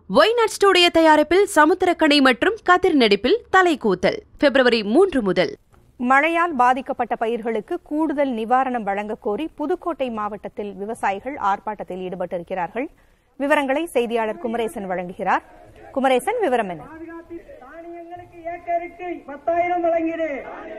Y Not studio தயாரிப்பில் சமுத்திரக்கணி மற்றும் கதிர் நடிப்பில் தலைக்கூத்தல் பிப்ரவரி மூன்று முதல் மழையால் பாதிக்கப்பட்ட பயிர்களுக்கு கூடுதல் நிவாரணம் வழங்கக் கோரி புதுக்கோட்டை மாவட்டத்தில் விவசாயிகள் ஆர்ப்பாட்டத்தில் ஈடுபட்டிருக்கிறார்கள் விவரங்களை செய்தியாளர் குமரேசன் வழங்குகிறார் குமரேசன் விவரம் என்ன தானியங்களுக்கு ஏக்கருக்கு பத்தாயிரம் வழங்கிடு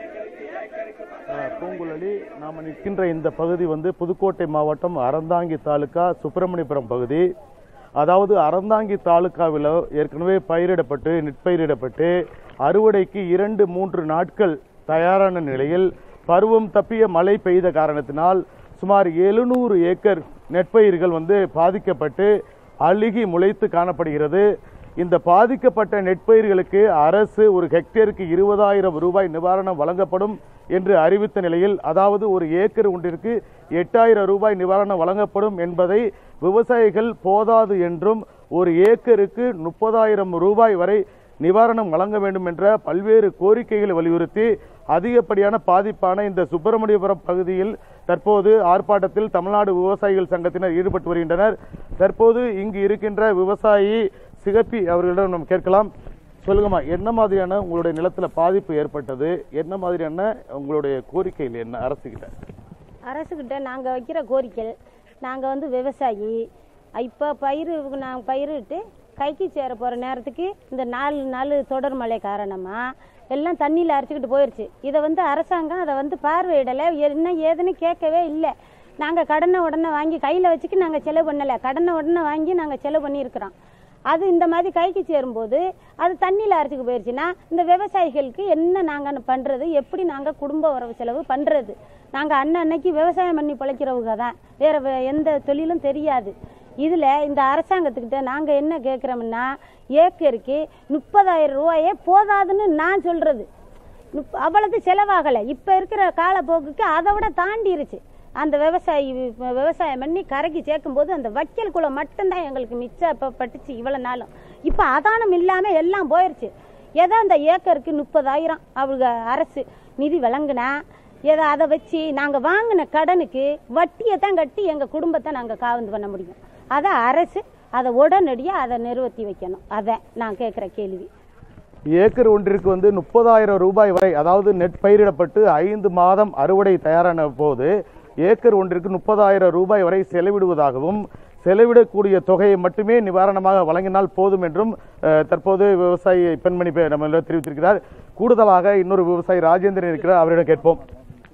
பூங்குழலி நாம் நிற்கின்ற இந்த பகுதி வந்து புதுக்கோட்டை மாவட்டம் அறந்தாங்கி தாலுகா சுப்பிரமணியபுரம் பகுதி அதாவது அறந்தாங்கி தாலுகாவில் ஏற்கனவே பயிரிடப்பட்டு நெற்பயிரிடப்பட்டு அறுவடைக்கு இரண்டு மூன்று நாட்கள் தயாரான நிலையில் பருவம் தப்பிய மழை பெய்த காரணத்தினால் சுமார் எழுநூறு ஏக்கர் நெற்பயிர்கள் வந்து பாதிக்கப்பட்டு அழுகி முளைத்து காணப்படுகிறது இந்த பாதிக்கப்பட்ட நெற்பயிர்களுக்கு அரசு ஒரு ஹெக்டேருக்கு இருபதாயிரம் ரூபாய் நிவாரணம் வழங்கப்படும் என்று அறிவித்த நிலையில் அதாவது ஒரு ஏக்கர் ஒன்றிற்கு எட்டாயிரம் ரூபாய் நிவாரணம் வழங்கப்படும் என்பதை விவசாயிகள் போதாது என்றும் ஒரு ஏக்கருக்கு முப்பதாயிரம் ரூபாய் வரை நிவாரணம் வழங்க வேண்டும் என்ற பல்வேறு கோரிக்கைகளை வலியுறுத்தி அதிகப்படியான பாதிப்பான இந்த சுப்பிரமணியபுரம் பகுதியில் தற்போது ஆர்ப்பாட்டத்தில் தமிழ்நாடு விவசாயிகள் சங்கத்தினர் ஈடுபட்டு வருகின்றனர் தற்போது இங்கு இருக்கின்ற விவசாயி சிகப்பி அவர்களிடம் நம்ம கேட்கலாம் சொல்லுங்கம்மா என்ன மாதிரியான உங்களுடைய நிலத்துல பாதிப்பு ஏற்பட்டது என்ன மாதிரியான உங்களுடைய கோரிக்கைகள் என்ன அரசுகிட்ட அரசுக்கிட்ட நாங்கள் வைக்கிற கோரிக்கை நாங்கள் வந்து விவசாயி இப்போ பயிர் நாங்கள் பயிரிட்டு கைக்கு சேர போகிற நேரத்துக்கு இந்த நாலு நாலு தொடர் மழை காரணமாக எல்லாம் தண்ணியில் அரைச்சிக்கிட்டு போயிடுச்சு இதை வந்து அரசாங்கம் அதை வந்து பார்வையிடலை என்ன ஏதுன்னு கேட்கவே இல்லை நாங்கள் கடனை உடனே வாங்கி கையில் வச்சுக்கு நாங்கள் செலவு பண்ணலை கடனை உடனே வாங்கி நாங்கள் செலவு பண்ணியிருக்கிறோம் அது இந்த மாதிரி கைக்கு சேரும்போது அது தண்ணியில் அரைச்சிக்கு போயிடுச்சுன்னா இந்த விவசாயிகளுக்கு என்ன நாங்கள் பண்ணுறது எப்படி நாங்கள் குடும்ப வரவு செலவு பண்ணுறது நாங்கள் அண்ணன் அன்னைக்கு விவசாயம் பண்ணி பிழைக்கிறவங்க தான் வேற வே- எந்த தொழிலும் தெரியாது இதில் இந்த அரசாங்கத்துக்கிட்ட நாங்கள் என்ன கேட்குறோம்னா ஏக்கருக்கு முப்பதாயிரம் ரூபாயே போதாதுன்னு நான் சொல்கிறது முப்ப அவ்வளவு செலவாகலை இப்போ இருக்கிற காலப்போக்குக்கு அதை விட தாண்டிருச்சு அந்த விவசாயி வி- விவசாயம் பண்ணி கரைக்கு சேர்க்கும்போது அந்த வைக்கல் குளம் மட்டும்தான் எங்களுக்கு மிச்சம் இப்போ பட்டுச்சு இவ்வளோ நாளும் இப்போ அதானம் இல்லாமல் எல்லாம் போயிடுச்சு ஏதோ அந்த ஏக்கருக்கு முப்பதாயிரம் அவங்க அரசு நிதி வழங்கினா ஏதோ அதை வச்சு நாங்கள் வாங்கின கடனுக்கு வட்டியை தான் கட்டி எங்கள் குடும்பத்தை நாங்கள் காவந்து பண்ண முடியும் அதை அரசு அதை உடனடியாக அதை நிறுவத்தி வைக்கணும் அதை நான் கேட்குற கேள்வி ஏக்கர் ஒன்றிற்கு வந்து முப்பதாயிரம் ரூபாய் வரை அதாவது நெட் பயிரிடப்பட்டு ஐந்து மாதம் அறுவடை தயாரான போது ஏக்கர் ஒன்றிற்கு முப்பதாயிரம் ரூபாய் வரை செலவிடுவதாகவும் செலவிடக்கூடிய தொகையை மட்டுமே நிவாரணமாக வழங்கினால் போதும் என்றும் அஹ், தற்போது விவசாயி பெண்மணி பே- நம்ம தெரிவித்திருக்கிறார் கூடுதலாக இன்னொரு விவசாயி ராஜேந்திரன் இருக்கிறார் அவரிடம் கேட்போம்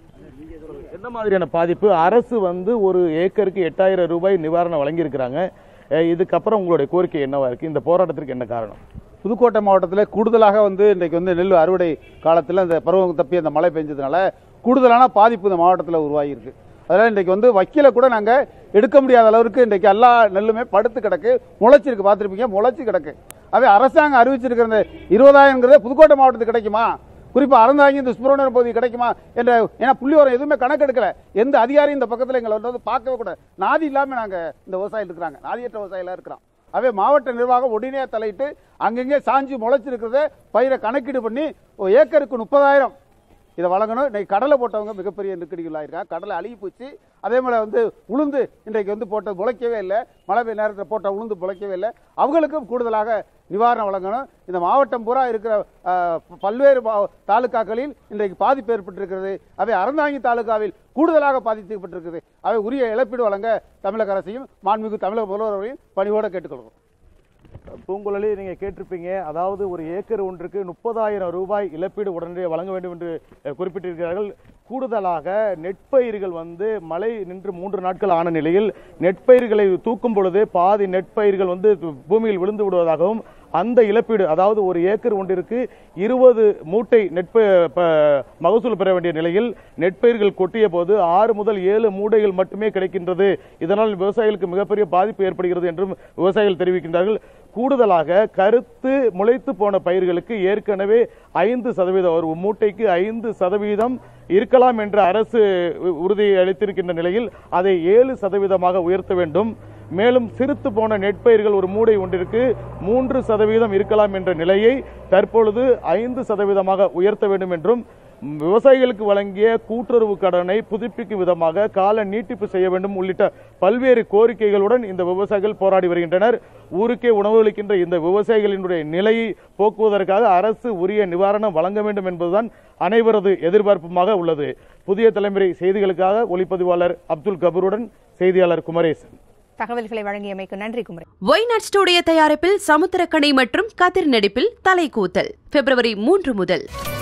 என்ன மாதிரியான பாதிப்பு அரசு வந்து ஒரு ஏக்கருக்கு எட்டாயிரம் ரூபாய் நிவாரணம் வழங்கியிருக்கிறாங்க அஹ், இதுக்கப்புறம் உங்களுடைய கோரிக்கை என்னவா இருக்கு இந்த போராட்டத்திற்கு என்ன காரணம் புதுக்கோட்டை மாவட்டத்தில் கூடுதலாக வந்து இன்றைக்கு வந்து நெல் அறுவடை காலத்தில் இந்த பருவம் தப்பி அந்த மழை பெஞ்சதுனால கூடுதலான பாதிப்பு இந்த மாவட்டத்தில் உருவாகியிருக்கு அதனால் இன்றைக்கு வந்து வைக்கல கூட நாங்கள் எடுக்க முடியாத அளவுக்கு இன்றைக்கு எல்லா நெல்லுமே படுத்து கிடக்கு முளைச்சிருக்கு பார்த்துருப்பீங்க முளைச்சி கிடக்கு அவை அரசாங்கம் அறிவிச்சிருக்கிற இந்த இருபதாயிரங்கிறதே புதுக்கோட்டை மாவட்டத்துக்கு கிடைக்குமா குறிப்பாக அறந்தாங்கி இந்த சுப்பிரமணியம் பகுதி கிடைக்குமா என்ற ஏன்னா புள்ளிவரம் எதுவுமே கணக்கெடுக்கல எந்த அதிகாரியும் இந்த பக்கத்தில் எங்களை வந்து பார்க்கவே கூடாது நாதி இல்லாமல் நாங்கள் இந்த விவசாயிகள் இருக்கிறாங்க நாதியற்ற விவசாயிகளாக இருக்கிறோம் அவே மாவட்ட நிர்வாகம் உடனே தலையிட்டு அங்கங்கே சாஞ்சி முளைச்சிருக்கிறத பயிரை கணக்கீடு பண்ணி ஒரு ஏக்கருக்கு முப்பதாயிரம் இதை வழங்கணும் இன்னைக்கு கடலை போட்டவங்க மிகப்பெரிய நெருக்கடிகள் ஆயிருக்காங்க கடலை அழுகி போச்சு அதே போல வந்து உளுந்து இன்றைக்கு வந்து போட்ட முளைக்கவே இல்லை மழை பெய்ய நேரத்தில் போட்ட உளுந்து முளைக்கவே இல்லை அவங்களுக்கும் கூடுதலாக நிவாரணம் வழங்கணும் இந்த மாவட்டம் பூரா இருக்கிற ஆஹ், பல்வேறு மா- தாலுகாக்களில் இன்றைக்கு பாதிப்பு ஏற்பட்டிருக்கிறது அவை அறந்தாங்கி தாலுகாவில் கூடுதலாக பாதிக்கப்பட்டிருக்கிறது அவை உரிய இழப்பீடு வழங்க தமிழக அரசையும் மாண்புமிகு தமிழக முதல்வரையும் பணிவோடு கேட்டுக்கொள்கிறோம் பூங்குழலி நீங்க கேட்டிருப்பீங்க அதாவது ஒரு ஏக்கர் ஒன்றுக்கு முப்பதாயிரம் ரூபாய் இழப்பீடு உடனடியாக வழங்க வேண்டும் என்று அஹ், குறிப்பிட்டிருக்கிறார்கள் கூடுதலாக நெற்பயிர்கள் வந்து மழை நின்று மூன்று நாட்கள் ஆன நிலையில் நெற்பயிர்களை தூக்கும் பொழுது பாதி நெற்பயிர்கள் வந்து பூமியில் விழுந்து விடுவதாகவும் அந்த இழப்பீடு அதாவது ஒரு ஏக்கர் ஒன்றிற்கு இருபது மூட்டை நெற்ப ப- மகசூல் பெற வேண்டிய நிலையில் நெற்பயிர்கள் கொட்டிய போது ஆறு முதல் ஏழு மூடைகள் மட்டுமே கிடைக்கின்றது இதனால் விவசாயிகளுக்கு மிகப்பெரிய பாதிப்பு ஏற்படுகிறது என்றும் விவசாயிகள் தெரிவிக்கின்றார்கள் கூடுதலாக கருத்து முளைத்து போன பயிர்களுக்கு ஏற்கனவே ஐந்து சதவீதம் ஒரு மூட்டைக்கு ஐந்து சதவீதம் இருக்கலாம் என்ற அரசு உ- உறுதி அளித்திருக்கின்ற நிலையில் அதை ஏழு சதவீதமாக உயர்த்த வேண்டும் மேலும் சிறுத்து போன நெற்பயிர்கள் ஒரு மூடை ஒன்றிற்கு மூன்று சதவீதம் இருக்கலாம் என்ற நிலையை தற்பொழுது ஐந்து சதவீதமாக உயர்த்த வேண்டும் என்றும் விவசாயிகளுக்கு வழங்கிய கூட்டுறவு கடனை புதுப்பிக்கும் விதமாக கால நீட்டிப்பு செய்ய வேண்டும் உள்ளிட்ட பல்வேறு கோரிக்கைகளுடன் இந்த விவசாயிகள் போராடி வருகின்றனர் ஊருக்கே உணவளிக்கின்ற இந்த விவசாயிகளினுடைய நிலையை போக்குவதற்காக அரசு உரிய நிவாரணம் வழங்க வேண்டும் என்பதுதான் அனைவரது எதிர்பார்ப்புமாக உள்ளது புதிய தலைமுறை செய்திகளுக்காக ஒளிப்பதிவாளர் அப்துல் கபூருடன் செய்தியாளர் குமரேசன் தகவல்களை வழங்கியமைக்கு நன்றி குமரேசன் ஒய்நாட் ஸ்டூடியோ தயாரிப்பில் சமுத்திரக்கணி மற்றும் கதிர் நடிப்பில் தலைக்கூத்தல் பிப்ரவரி மூன்று முதல்